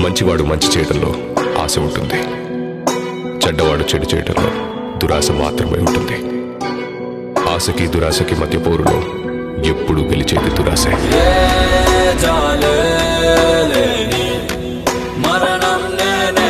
మంచివాడు మంచి చేయడంలో ఆశ ఉంటుంది చెడ్డవాడు చెడు చేయడంలో దురాశ మాత్రమే ఉంటుంది ఆశకి దురాశకి మధ్య పోరులో ఎప్పుడూ గెలిచేది దురాశే జాలేని మరణం నేనే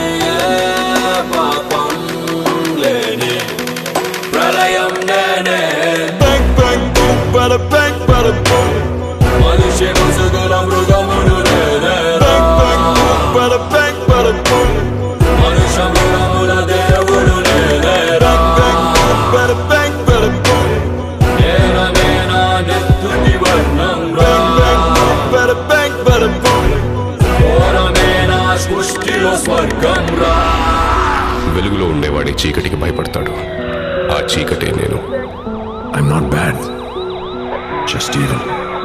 పాపం లేని ప్రళయం నేనే Bang, bang, boom, bada bang, bada boom. మనిషి ముసుగుల మృగముడు నేనే Bang, bang, boom, bada bang, bada boom. మనుష మృగముల దేవుడు నేనే Bang, bang, boom, bada bang, bada boom. నేననే నా నెత్తుటి వర్ణం రా Bang, bang, boom, bada bang, bada boom. ఘోరమే నా సృష్టిలో స్వర్గం రా వెలుగులో ఉండేవాడి చీకటికి భయపడతాడు ఆ చీకటే నేను I'm not bad. Just evil.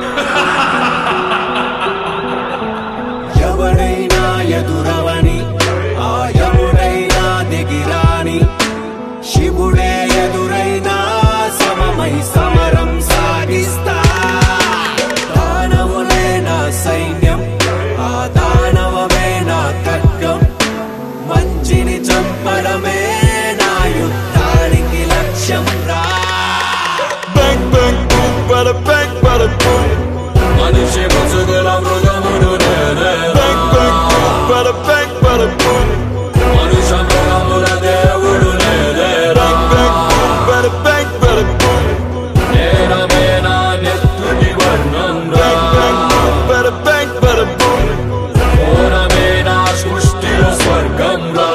ఎవడైనా ఎదురవని ఆ ఎవడైనా దిగిరాని శివుడే ఎదురైనా సమమై సమరం సాగిస్తా దానవులే నా సైన్యం ఆ దానవమే నా ఖడ్గం మంచిని చంపడమే నా యుద్ధానికి లక్ష్యం రా Bang, bang, boom, bada bang, bada boom. మనిషి ముసుగుల మృగముడు నేనే Bang, bang, boom, bada bang, bada boom. మనుష మృగముల దేవుడు నేనే రా Bang, boom, bada bang, bada boom. నేనమే నా నెత్తుటి వర్ణం రా Bang, bang, boom, bada bang, bada boom. ఘోరమే నా సృష్టిలో స్వర్గం రా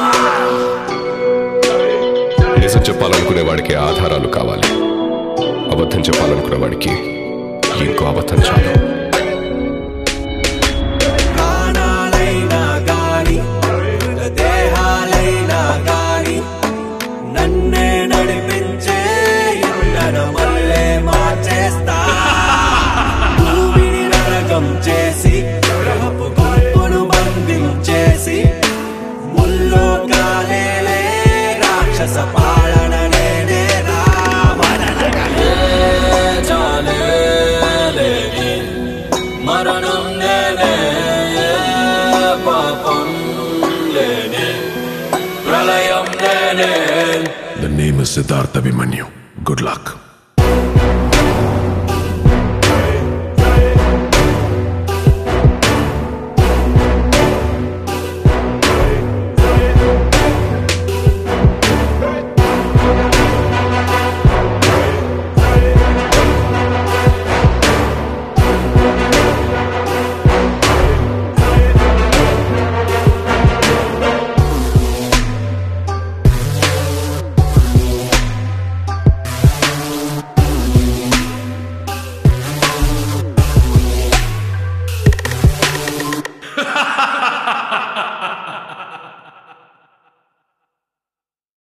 నిజం చెప్పాలనుకునే వాడికి ఆధారాలు కావాలి అబద్ధం చెప్పాలనుకునే వాడికి ఇంకో అబద్ధం చాలు ప్రాణాలైనా గాని దేహాలైనా గాని నన్నే నడిపించే ఎండన మళ్ళే మార్చేస్తా భూమిని నరకం చేసి గ్రహపు గొప్పను బంధించేసి ముల్లో కాలేలే రాక్షస పాలన నేనే రామరణి మరణం నేనే పాపం లేనే ప్రళయం నేనే The name is Siddhartha Abhimanyu. Good luck.